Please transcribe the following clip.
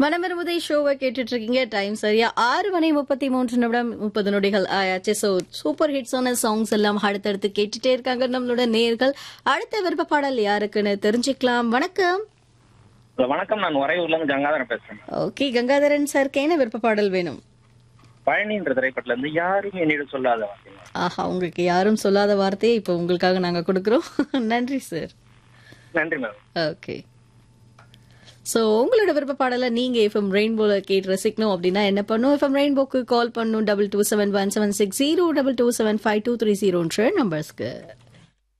மனமிருமுதை ஷோவை கேட்டுட்டு இருக்கீங்க டைம் சரியா ஆறு மணி முப்பத்தி மூன்று நிமிடம் முப்பது நொடிகள் ஆயாச்சு ஸோ சூப்பர் ஹிட்ஸான சாங்ஸ் எல்லாம் அடுத்தடுத்து கேட்டுட்டே இருக்காங்க நம்மளோட நேர்கள் அடுத்த விருப்ப பாடல் யாருக்குன்னு தெரிஞ்சுக்கலாம் வணக்கம் ஹலோ, வணக்கம் நான் உறையூர்ல இருந்து கங்காதரன் பேசுறேன் ஓகே கங்காதரன் சாருக்கு என்ன விருப்ப பாடல் வேணும் பழனின்ற திரைப்படத்துல இருந்து யாரும் என்னிடம் சொல்லாத வார்த்தை ஆஹா உங்களுக்கு யாரும் சொல்லாத வார்த்தையை இப்போ உங்களுக்காக நாங்க கொடுக்குறோம் நன்றி சார் நன்றி மேம் ஓகே ஸோ உங்களோட விருப்ப பாடலை நீங்க எஃப்எம் ரெயின்போல கேட்டு ரசிக்கணும் அப்படின்னா என்ன பண்ணும் எஃப்எம் ரெயின்போக்கு கால் பண்ணும் double two seven one seven six zero double two seven five two three ஜீரோன்ற நம்பர்ஸ்க்கு